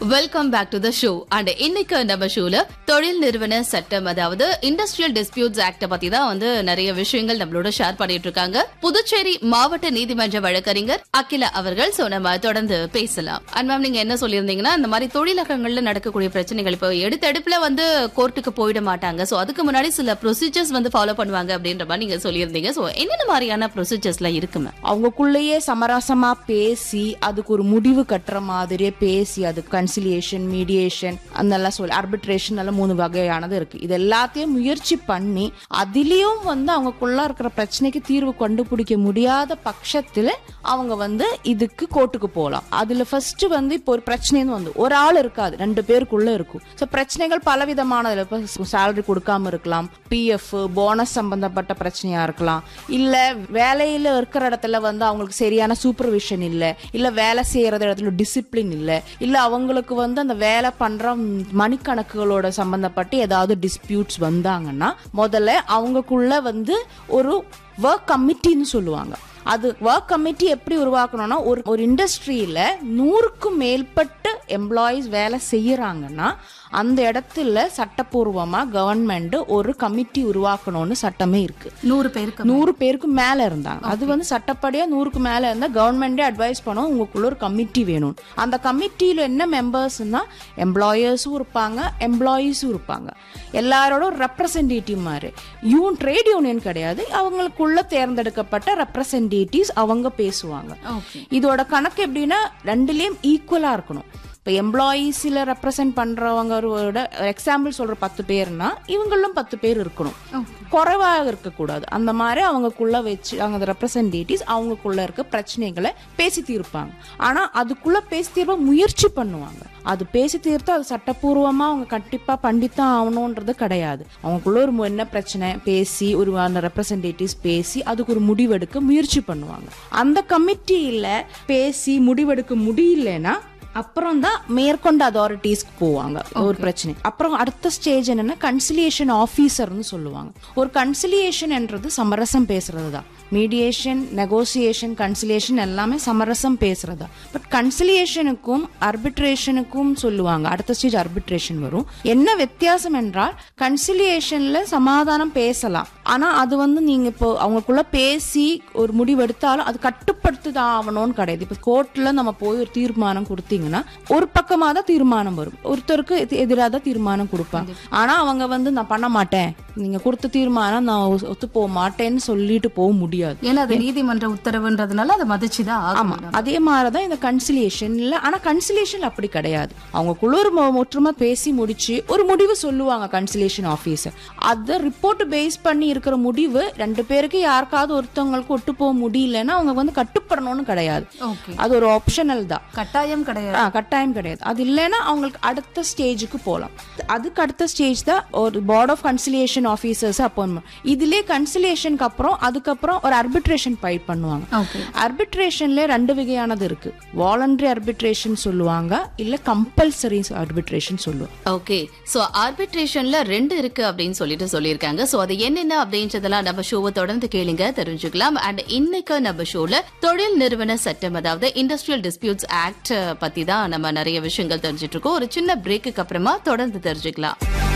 welcome back to the show and இன்னைக்கு நம்ம ஷோல தொழில் நிறுவன சட்டம் அதாவது இண்டஸ்ட்ரியல் டிஸ்பியூட்ஸ் ஆக்ட பத்தி தான் வந்து நிறைய விஷயங்கள் நம்மளோட ஷேர் பண்ணிட்டு இருக்காங்க புதுச்சேரி மாவட்ட நீதிமன்ற வழக்கறிஞர் அகிலா அவர்கள் சோ நம்ம தொடர்ந்து பேசலாம் அண்ட் மேம் நீங்க என்ன சொல்லியிருந்தீங்கன்னா இந்த மாதிரி தொழிலகங்கள்ல நடக்கக்கூடிய பிரச்சனைகள் இப்போ எடுத்தடுப்புல வந்து கோர்ட்டுக்கு போயிட மாட்டாங்க சோ அதுக்கு முன்னாடி சில ப்ரொசீஜர்ஸ் வந்து ஃபாலோ பண்ணுவாங்க அப்படின்ற மாதிரி நீங்க சொல்லியிருந்தீங்க சோ என்னென்ன மாதிரியான ப்ரொசீஜர்ஸ்லாம் இருக்கு மேம் அவங்கக்குள்ளேயே சமரசமா பேசி அதுக்கு ஒரு முடிவு கட்டுற மாதிரியே பேசி அது கன்சிலியேஷன் மீடியேஷன் அதெல்லாம் சொல்லி அர்பிட்ரேஷன் எல்லாம் மூணு வகையானது இருக்கு இது எல்லாத்தையும் முயற்சி பண்ணி அதுலயும் வந்து அவங்கக்குள்ள இருக்கிற பிரச்சனைக்கு தீர்வு கண்டுபிடிக்க முடியாத பட்சத்துல அவங்க வந்து இதுக்கு கோர்ட்டுக்கு போகலாம் அதுல ஃபர்ஸ்ட் வந்து இப்போ ஒரு பிரச்சனைன்னு வந்து ஒரு ஆள் இருக்காது ரெண்டு பேருக்குள்ள இருக்கும் ஸோ பிரச்சனைகள் பலவிதமானது இப்போ சேலரி கொடுக்காம இருக்கலாம் பிஎஃப் போனஸ் சம்பந்தப்பட்ட பிரச்சனையா இருக்கலாம் இல்ல வேலையில இருக்கிற இடத்துல வந்து அவங்களுக்கு சரியான சூப்பர்விஷன் இல்ல இல்ல வேலை செய்யற இடத்துல டிசிப்ளின் இல்ல இல்ல அவங்களுக்கு வந்து அந்த வேலை பண்ற ம், மணிக்கணக்குகளோட சம்பந்தப்பட்டு ஏதாவது டிஸ்பியூட்ஸ் வந்தாங்கன்னா முதல்ல அவங்களுக்குள்ள வந்து ஒரு ஒர்க் கமிட்டின்னு சொல்லுவாங்க அது ஒர்க் கமிட்டி எப்படி உருவாக்கணும்னா ஒரு ஒரு இண்டஸ்ட்ரியில நூறுக்கும் மேற்பட்ட எம்ப்ளாயீஸ் வேலை செய்யறாங்கன்னா அந்த இடத்துல சட்டப்பூர்வமா கவர்மெண்ட் ஒரு கமிட்டி உருவாக்கணும்னு சட்டமே இருக்கு நூறு பேருக்கு நூறு பேருக்கு மேல இருந்தாங்க அது வந்து சட்டப்படியா நூறுக்கு மேல இருந்தா கவர்மெண்டே அட்வைஸ் பண்ணும் உங்களுக்குள்ள ஒரு கமிட்டி வேணும் அந்த கமிட்டியில என்ன மெம்பர்ஸ்னா எம்ப்ளாயர்ஸும் இருப்பாங்க எம்ப்ளாயீஸும் இருப்பாங்க எல்லாரோட ஒரு ரெப்ரசன்டேட்டிவ் மாதிரி யூன் ட்ரேட் யூனியன் கிடையாது அவங்களுக்குள்ள தேர்ந்தெடுக்கப்பட்ட ரெப்ரசன்டேட்டிவ்ஸ் அவங்க பேசுவாங்க ஓகே இதோட கணக்கு எப்படின்னா ரெண்டுலயும் ஈக்குவலா இருக்கணும் இப்போ எம்ப்ளாயீஸில் ரெப்ரசென்ட் பண்றவங்களோட எக்ஸாம்பிள் சொல்ற பத்து பேர்னா இவங்களும் பத்து பேர் இருக்கணும் குறைவாக இருக்கக்கூடாது அந்த மாதிரி அவங்கக்குள்ள வச்சு அவங்க ரெப்ரசன்டேட்டிவ்ஸ் அவங்களுக்குள்ள இருக்க பிரச்சனைகளை பேசி தீர்ப்பாங்க ஆனா அதுக்குள்ள பேசி தீர்ப்ப முயற்சி பண்ணுவாங்க அது பேசி தீர்த்து அது சட்டப்பூர்வமா அவங்க கண்டிப்பா பண்ணித்தான் ஆகணுன்றது கிடையாது அவங்களுக்குள்ள ஒரு மு- என்ன பிரச்சனை பேசி ஒரு அந்த ரெப்ரசன்டேட்டிவ்ஸ் பேசி அதுக்கு ஒரு முடிவெடுக்க முயற்சி பண்ணுவாங்க அந்த கமிட்டியில பேசி முடிவெடுக்க முடியலன்னா அப்புறம் தான் மேற்கொண்ட அதாரிட்டிஸ்க்கு போவாங்க ஒரு பிரச்சனை அப்புறம் அடுத்த ஸ்டேஜ் என்னன்னா கன்சிலியேஷன் ஆஃபீஸர்னு சொல்லுவாங்க ஒரு கன்சிலியேஷன் என்றது சமரசம் பேசுறது தான் மீடியேஷன் நெகோசியேஷன் கன்சிலியேஷன் எல்லாமே சமரசம் பேசுறது தான் பட் கன்சிலியேஷனுக்கும் அர்பிட்ரேஷனுக்கும் சொல்லுவாங்க அடுத்த ஸ்டேஜ் அர்பிட்ரேஷன் வரும் என்ன வித்தியாசம் என்றால் கன்சிலியேஷன்ல சமாதானம் பேசலாம் ஆனா அது வந்து நீங்க இப்போ அவங்களுக்குள்ள பேசி ஒரு முடிவெடுத்தாலும் அது கட்டுப்படுத்தி தான் ஆகணும்னு கிடையாது இப்போ கோர்ட்ல நம்ம போய் ஒரு தீர்மானம் கொடுத்தீங்கன்னா ஒரு பக்கமா தான் தீர்மானம் வரும் ஒருத்தருக்கு எதிராக தான் தீர்மானம் கொடுப்பாங்க ஆனா அவங்க வந்து நான் பண்ண மாட்டேன் நீங்க கொடுத்த தீர்மானம் நான் ஒ- ஒத்து போக மாட்டேன்னு சொல்லிட்டு போக முடியாது ஏன்னா அது நீதிமன்ற உத்தரவுன்றதுனால அதை மதிச்சுதான் ஆமா அதே மாதிரிதான் இந்த கன்சிலியேஷன்ல ஆனா கன்சிலியேஷன் அப்படி கிடையாது அவங்க குளிர் ஒற்றுமை பேசி முடிச்சு ஒரு முடிவு சொல்லுவாங்க கன்சிலியேஷன் ஆபீசர் அத ரிப்போர்ட் பேஸ் பண்ணி இருக்கிற முடிவு ரெண்டு பேருக்கு யாருக்காவது ஒருத்தவங்களுக்கு ஒட்டு போக முடியலன்னா அவங்க வந்து கட்டுப்படணும்னு கிடையாது ஓகே அது ஒரு ஆப்ஷனல் தான் கட்டாயம் கிடையாது ஆ, கட்டாயம் கிடையாது அது இல்லைன்னா அவங்களுக்கு அடுத்த ஸ்டேஜுக்கு போகலாம் அதுக்கு அடுத்த ஸ்டேஜ் தான் ஒரு board of conciliation officers appointment இதுலயே கன்சிலியேஷனுக்கு அப்புறம் அதுக்கப்புறம் ஒரு அர்பிட்ரேஷன் ஃபைட் பண்ணுவாங்க ஓகே அர்பிட்ரேஷன்ல ரெண்டு வகையானது இருக்கு வாலண்டரி அர்பிட்ரேஷன் சொல்லுவாங்க இல்ல கம்பல்சரி அர்பிட்ரேஷன் சொல்லுவாங்க ஓகே சோ ஆர்பிட்ரேஷன்ல ரெண்டு இருக்கு அப்படின்னு சொல்லிட்டு சொல்லியிருக்காங்க சோ அது என்னென்ன அப்படின்றதெல்லாம் நம்ம ஷோவை தொடர்ந்து கேளுங்க தெரிஞ்சுக்கலாம் அண்ட் இன்னைக்கு நம்ம ஷோல தொழில் நிறுவன சட்டம் அதாவது இண்டஸ்ட்ரியல் டிஸ்பியூட்ஸ் ஆக்ட் பத்தி தான் நம்ம நிறைய விஷயங்கள் தெரிஞ்சிட்டு இருக்கோம் ஒரு சின்ன பிரேக்குக்கு அப்புறமா தொடர்ந்து தெரிஞ்சுக்கலாம்